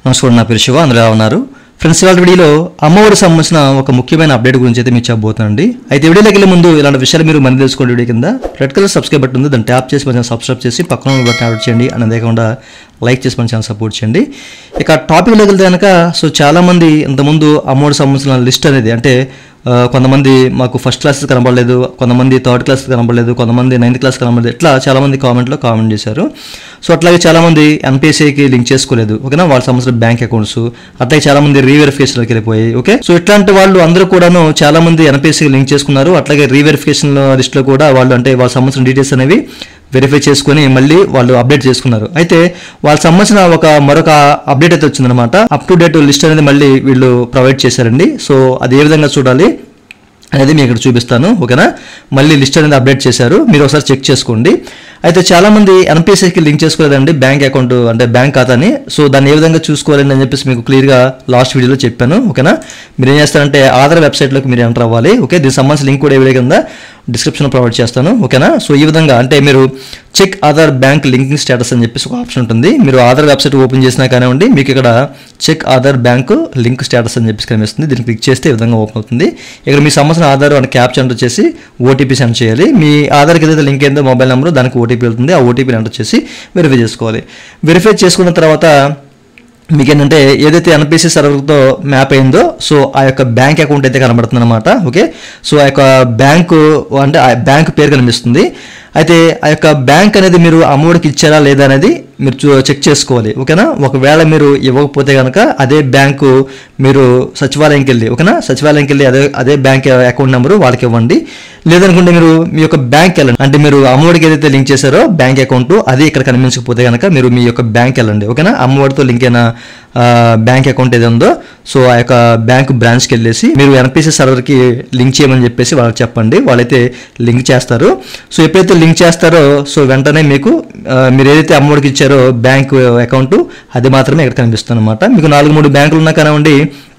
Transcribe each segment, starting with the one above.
నమస్కారం నా పేరు శివ అందులో ఎలా ఉన్నారు ఫ్రెండ్స్ ఇవాళ వీడియోలో అమ్మఒడి సంబంధించిన ఒక ముఖ్యమైన అప్డేట్ గురించి అయితే మీకు చెప్పబోతున్నానండి అయితే వీడియోలోకి వెళ్ళే ముందు ఇలాంటి విషయాలు మీరు మళ్ళీ తెలుసుకోండి వీడియో కింద రెడ్ కలర్ సబ్స్క్రైబ్ బటన్ ఉంది దాన్ని ట్యాప్ చేసి కొంచెం సబ్స్క్రైబ్ చేసి పక్కన ఉన్న బటన్ యాడ్ చేయండి అని అంతేకాకుండా లైక్ చేసి మన ఛానల్ సపోర్ట్ చేయండి ఇక టాపిక్లోకి వెళ్తే కనుక సో చాలామంది ఇంతకుముందు అమ్మఒడి సంబంధించిన లిస్ట్ అనేది అంటే ఆ, కొంతమంది మాకు ఫస్ట్ క్లాస్ కనబడలేదు కొంతమంది థర్డ్ క్లాస్ కనబడలేదు కొంతమంది నైన్త్ క్లాస్ కనబడలేదు ఇట్లా చాలామంది కామెంట్లో కామెంట్ చేశారు సో అట్లాగే చాలామంది ఎన్పిఎస్ఐకి లింక్ చేసుకోలేదు ఓకేనా వాళ్ళ సంబంధించిన బ్యాంక్ అకౌంట్స్ అట్లాగే చాలామంది రీవెరిఫికేషన్లోకి వెళ్ళిపోయాయి ఓకే సో ఇట్లాంటి వాళ్ళు అందరూ కూడాను చాలామంది ఎన్పిఎస్ఐకి లింక్ చేసుకున్నారు అట్లాగే రీవెరిఫికేషన్ లిస్ట్లో కూడా వాళ్ళు అంటే వాళ్ళ సంబంధించిన డీటెయిల్స్ అనేవి వెరిఫై చేసుకొని మళ్ళీ వాళ్ళు అప్డేట్ చేసుకున్నారు అయితే వాళ్ళకి సంబంధించిన ఒక మరొక అప్డేట్ అయితే వచ్చిందనమాట అప్ టు డేట్ లిస్ట్ అనేది మళ్ళీ వీళ్ళు ప్రొవైడ్ చేశారండి సో అది ఏ విధంగా చూడాలి అనేది మీకు ఇక్కడ చూపిస్తాను ఓకేనా మళ్ళీ లిస్ట్ అనేది అప్డేట్ చేశారు మీరు ఒకసారి చెక్ చేసుకోండి అయితే చాలామంది ఎన్పిఎస్ఐకి లింక్ చేసుకోలేదండి బ్యాంక్ అకౌంట్ అంటే బ్యాంక్ ఖాతాని సో దాన్ని ఏ విధంగా చూసుకోవాలని అని చెప్పేసి మీకు క్లియర్గా లాస్ట్ వీడియోలో చెప్పాను ఓకేనా మీరు ఏం చేస్తారంటే ఆధార్ వెబ్సైట్లోకి మీరు ఎంటర్ అవ్వాలి ఓకే దీనికి సంబంధించిన లింక్ కూడా ఏ వీడియో కింద డిస్క్రిప్షన్ ప్రొవైడ్ చేస్తాను ఓకేనా సో ఈ విధంగా అంటే మీరు check Aadhaar bank linking status అని చెప్పేసి ఒక ఆప్షన్ ఉంటుంది మీరు ఆధార్ వెబ్సైట్ ఓపెన్ చేసినా కానివ్వండి మీకు ఇక్కడ check Aadhaar bank link status అని చెప్పేసి కనిపిస్తుంది దీన్ని క్లిక్ చేస్తే ఈ విధంగా ఓపెన్ అవుతుంది ఇక్కడ మీ సంబంధించిన ఆధార్ అని క్యాప్చర్ ఎంటర్ చేసి ఓటీపీ సెండ్ చేయాలి మీ ఆధార్కి ఏదైతే లింక్ అయిందో మొబైల్ నెంబర్ దానికి ఓటీపీ వెళ్తుంది ఆ ఓటీపీ ఎంటర్ చేసి వెరిఫై చేసుకోవాలి వెరిఫై చేసుకున్న తర్వాత మీకు ఏంటంటే ఏదైతే ఎన్పిసి సర్వర్తో మ్యాప్ అయిందో సో ఆ యొక్క బ్యాంక్ అకౌంట్ అయితే కనబడుతుంది అనమాట ఓకే సో ఆ యొక్క బ్యాంకు అంటే ఆ బ్యాంక్ పేరు కనిపిస్తుంది అయితే ఆ యొక్క బ్యాంక్ అనేది మీరు అమ్మఒడికి ఇచ్చారా లేదా అనేది మీరు చూ- చెక్ చేసుకోవాలి ఓకేనా ఒకవేళ మీరు ఇవ్వకపోతే కనుక అదే బ్యాంకు మీరు సచివాలయంకి వెళ్ళి ఓకేనా సచివాలయంకి వెళ్ళి అదే అదే బ్యాంక్ అకౌంట్ నెంబరు వాళ్ళకి ఇవ్వండి లేదనుకుంటే మీరు మీ యొక్క బ్యాంక్ వెళ్ళండి అంటే మీరు అమ్మఒడికి ఏదైతే లింక్ చేశారో బ్యాంక్ అకౌంట్ అది ఇక్కడ కనిపించకపోతే కనుక మీరు మీ యొక్క బ్యాంక్ వెళ్ళండి ఓకేనా అమ్మఒడితో లింక్ అయిన ఆ, బ్యాంక్ అకౌంట్ ఏది ఉందో సో ఆ యొక్క బ్యాంక్ బ్రాంచ్కి వెళ్ళేసి మీరు ఎన్పిసి సర్వర్కి లింక్ చేయమని చెప్పేసి వాళ్ళకి చెప్పండి వాళ్ళైతే లింక్ చేస్తారు సో ఎప్పుడైతే లింక్ చేస్తారో సో వెంటనే మీకు ఆ, మీరు ఏదైతే అమ్మఒడికి ఇచ్చారో బ్యాంక్ అకౌంట్ అది మాత్రమే ఇక్కడ కనిపిస్తుంది అనమాట మీకు నాలుగు మూడు బ్యాంకులు ఉన్నా కానివ్వండి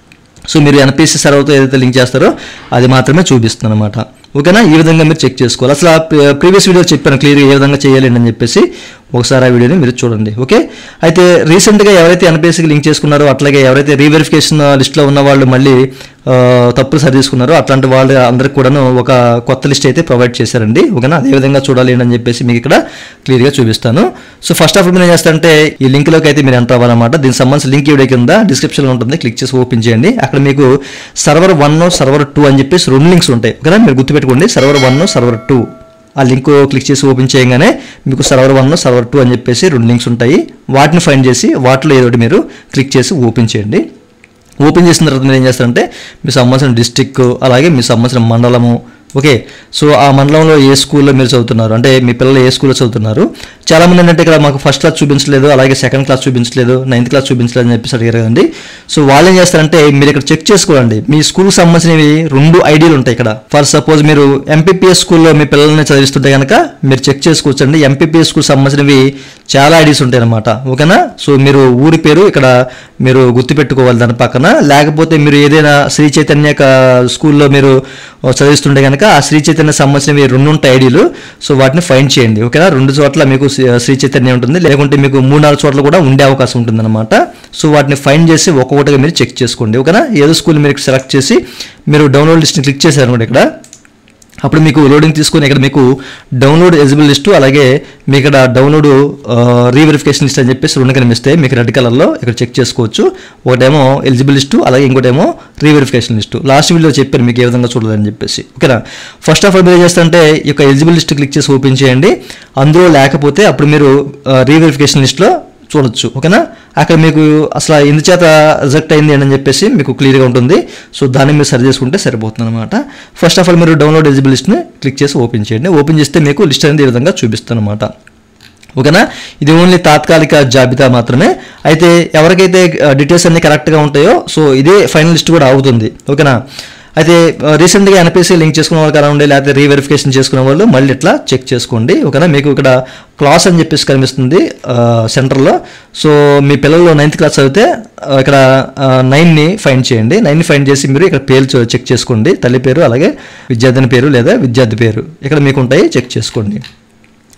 సో మీరు ఎన్పిసి సర్వర్తో ఏదైతే లింక్ చేస్తారో అది మాత్రమే చూపిస్తుంది అనమాట ఓకేనా ఈ విధంగా మీరు చెక్ చేసుకోవాలి అసలు ఆ ప్రీవియస్ వీడియో చెప్పాను క్లియర్గా ఏ విధంగా చేయాలి అని చెప్పేసి ఒకసారి ఆ వీడియోని మీరు చూడండి ఓకే అయితే రీసెంట్గా ఎవరైతే ఎన్పిఎస్సికి లింక్ చేసుకున్నారో అట్లాగే ఎవరైతే రీవెరిఫికేషన్ లిస్ట్లో ఉన్న వాళ్ళు మళ్ళీ ఆ, తప్పులు సరి చేసుకున్నారో అట్లాంటి వాళ్ళు అందరికి కూడాను ఒక కొత్త లిస్ట్ అయితే ప్రొవైడ్ చేశారండి ఓకేనా అదే విధంగా చూడాలి అని చెప్పేసి మీకు ఇక్కడ క్లియర్గా చూపిస్తాను సో ఫస్ట్ ఆఫ్ ఆల్ మీరు ఏం చేస్తారంటే ఈ లింక్లోకి అయితే మీరు ఎంటర్ అవ్వాలన్నమాట దీనికి సంబంధించిన లింక్ వీడియో కింద డిస్క్రిప్షన్లో ఉంటుంది క్లిక్ చేసి ఓపెన్ చేయండి అక్కడ మీకు సర్వర్ వన్ సర్వర్ టూ అని చెప్పేసి రెండు లింక్స్ ఉంటాయి ఓకేనా మీరు గుర్తుపెట్టుకోండి సర్వర్ వన్ సర్వర్ టూ ఆ లింక్ క్లిక్ చేసి ఓపెన్ చేయగానే మీకు సర్వర్ వన్ సర్వర్ టూ అని చెప్పేసి రెండు లింక్స్ ఉంటాయి వాటిని ఫైండ్ చేసి వాటిలో ఏదో ఒకటి మీరు క్లిక్ చేసి ఓపెన్ చేయండి ఓపెన్ చేసిన తర్వాత మీరు ఏం చేస్తారంటే మీ సంబంధించిన డిస్టిక్ అలాగే మీ సంబంధించిన మండలము ఓకే సో ఆ మండలంలో ఏ స్కూల్లో మీరు చదువుతున్నారు అంటే మీ పిల్లలు ఏ స్కూల్లో చదువుతున్నారు చాలామంది ఏంటంటే ఇక్కడ మాకు ఫస్ట్ క్లాస్ చూపించలేదు అలాగే సెకండ్ క్లాస్ చూపించలేదు నైన్త్ క్లాస్ చూపించలేదు అని చెప్పేసి అడిగారు కదండి సో వాళ్ళు ఏం చేస్తారంటే మీరు ఇక్కడ చెక్ చేసుకోండి మీ స్కూల్కి సంబంధించినవి రెండు ఐడీలు ఉంటాయి ఇక్కడ ఫర్ సపోజ్ మీరు ఎంపీపీఎస్ స్కూల్లో మీ పిల్లల్ని చదివిస్తుంటే కనుక మీరు చెక్ చేసుకోవచ్చండి ఎంపీపీఎస్ స్కూల్ సంబంధించినవి చాలా ఐడీస్ ఉంటాయి అనమాట ఓకేనా సో మీరు ఊరి పేరు ఇక్కడ మీరు గుర్తుపెట్టుకోవాలి దాని పక్కన లేకపోతే మీరు ఏదైనా శ్రీ చైతన్య క- స్కూల్లో మీరు చదివిస్తుంటే కనుక ఆ శ్రీ చైతన్య సంబంధించినవి రెండు ఉంటాయి ఐడీలు సో వాటిని ఫైండ్ చేయండి ఓకేనా రెండు చోట్ల మీకు శ్రీ- శ్రీ చైతన్య ఉంటుంది లేకుంటే మీకు మూడు నాలుగు చోట్ల కూడా ఉండే అవకాశం ఉంటుంది సో వాటిని ఫైండ్ చేసి ఒక్కొక్కటిగా మీరు చెక్ చేసుకోండి ఓకేనా ఏదో స్కూల్ మీరు సెలెక్ట్ చేసి మీరు డౌన్లోడ్ లిస్ట్ని క్లిక్ చేశారు అనుకోండి ఇక్కడ అప్పుడు మీకు లోడింగ్ తీసుకొని ఇక్కడ మీకు డౌన్లోడ్ ఎలిజిబుల్ లిస్టు అలాగే మీ ఇక్కడ డౌన్లోడ్ రీవెరిఫికేషన్ లిస్ట్ అని చెప్పేసి రెండు కనిపిస్తాయి మీకు రెడ్ కలర్లో ఇక్కడ చెక్ చేసుకోవచ్చు ఒకటేమో ఎలిజిబుల్ లిస్టు అలాగే ఇంకోటేమో రీవెరిఫికేషన్ లిస్టు లాస్ట్ వీడియో చెప్పాను మీకు ఏ విధంగా చూడాలని చెప్పేసి ఓకేనా ఫస్ట్ ఆఫ్ ఆల్ మీరు ఏం చేస్తారంటే ఈ యొక్క ఎలిజిబుల్ లిస్ట్ క్లిక్ చేసి ఓపెన్ చేయండి అందులో లేకపోతే అప్పుడు మీరు రీవెరిఫికేషన్ లిస్ట్లో చూడొచ్చు ఓకేనా అక్కడ మీకు అసలు ఎందుచేత రిజెక్ట్ అయింది అని చెప్పేసి మీకు క్లియర్గా ఉంటుంది సో దాన్ని మీరు సరి చేసుకుంటే సరిపోతుంది అనమాట ఫస్ట్ ఆఫ్ ఆల్ మీరు డౌన్లోడ్ ఎలిజిబుల్ లిస్ట్ని క్లిక్ చేసి ఓపెన్ చేయండి ఓపెన్ చేస్తే మీకు లిస్ట్ అనేది ఈ విధంగా చూపిస్తుంది అనమాట ఓకేనా ఇది ఓన్లీ తాత్కాలిక జాబితా మాత్రమే అయితే ఎవరికైతే డీటెయిల్స్ అన్ని కరెక్ట్గా ఉంటాయో సో ఇదే ఫైనల్ లిస్ట్ కూడా అవుతుంది ఓకేనా అయితే రీసెంట్గా ఎన్పిసి లింక్ చేసుకున్న వాళ్ళు కానివ్వండి లేకపోతే రీవెరిఫికేషన్ చేసుకున్న వాళ్ళు మళ్ళీ ఇట్లా చెక్ చేసుకోండి ఓకేనా మీకు ఇక్కడ క్లాస్ అని చెప్పేసి కనిపిస్తుంది సెంటర్లో సో మీ పిల్లలు నైన్త్ క్లాస్ చదివితే ఆ, ఇక్కడ నైన్ని ఫైండ్ చేయండి నైన్ని ఫైండ్ చేసి మీరు ఇక్కడ పేరు చూ- చెక్ చేసుకోండి తల్లి పేరు అలాగే విద్యార్థిని పేరు లేదా విద్యార్థి పేరు ఇక్కడ మీకు ఉంటాయి చెక్ చేసుకోండి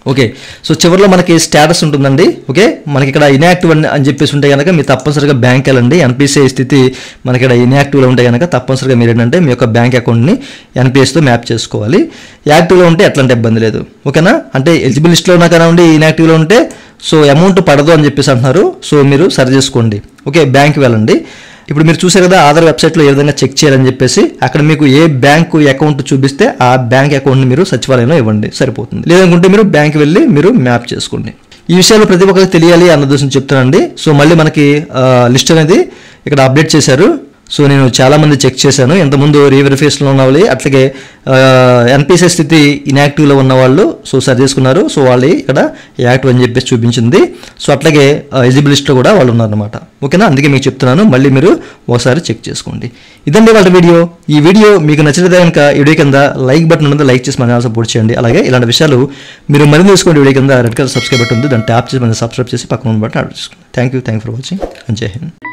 ఓకే సో చివరిలో మనకి స్టేటస్ ఉంటుందండి ఓకే మనకి ఇక్కడ ఇన్యాక్టివ్ అని అని చెప్పేసి ఉంటే కనుక మీరు తప్పనిసరిగా బ్యాంక్ వెళ్ళండి ఎన్పిసిఐ స్థితి మనకి ఇక్కడ ఇన్యాక్టివ్లో ఉంటే కనుక తప్పనిసరిగా మీరు ఏంటంటే మీ యొక్క బ్యాంక్ అకౌంట్ని ఎన్పిఎస్తో మ్యాప్ చేసుకోవాలి యాక్టివ్లో ఉంటే ఎట్లాంటి ఇబ్బంది లేదు ఓకేనా అంటే ఎలిజిబుల్ లిస్ట్లో ఉన్నా కానివ్వండి ఇన్యాక్టివ్లో ఉంటే సో అమౌంట్ పడదు అని చెప్పేసి అంటున్నారు సో మీరు సరి చేసుకోండి ఓకే బ్యాంక్ వెళ్ళండి ఇప్పుడు మీరు చూసారు కదా ఆధార్ వెబ్సైట్లో ఏ విధంగా చెక్ చేయాలని చెప్పేసి అక్కడ మీకు ఏ బ్యాంకు అకౌంట్ చూపిస్తే ఆ బ్యాంక్ అకౌంట్ని మీరు సచివాలయంలో ఇవ్వండి సరిపోతుంది లేదనుకుంటే మీరు బ్యాంక్ వెళ్ళి మీరు మ్యాప్ చేసుకోండి ఈ విషయాలు ప్రతి ఒక్కరికి తెలియాలి అన్న ఉద్దేశం చెప్తానండి సో మళ్ళీ మనకి లిస్ట్ అనేది ఇక్కడ అప్డేట్ చేశారు సో నేను చాలా మంది చెక్ చేశాను ఇంతకుముందు రీవెరిఫికేషన్లో ఉన్న వాళ్ళు అట్లాగే ఎన్పిసి స్థితి ఇన్యాక్టివ్లో ఉన్న వాళ్ళు సో సరి చేసుకున్నారు సో వాళ్ళు ఇక్కడ యాక్టివ్ అని చెప్పేసి చూపించింది సో అట్లాగే ఎలిజిబుల్ లిస్ట్లో కూడా వాళ్ళు ఉన్నారనమాట ఓకేనా అందుకే మీకు చెప్తున్నాను మళ్ళీ మీరు ఒకసారి చెక్ చేసుకోండి ఇదండి వాళ్ళ వీడియో ఈ వీడియో మీకు నచ్చినదే కనుక ఈ వీడియో కింద లైక్ బటన్ ఉన్నది లైక్ చేసి మన సపోర్ట్ చేయండి అలాగే ఇలాంటి విషయాలు మీరు మరింత తెలుసుకోండి వీడియో కింద రెడ్ కలర్ సబ్స్క్రైబ్ బటన్ ఉంది దాన్ని ట్యాప్ చేసి మన సబ్స్క్రైబ్ చేసి పక్కన ఉన్న బటన్ ఆర్డర్ చేసుకోండి thank you thank for watching and Jai Hind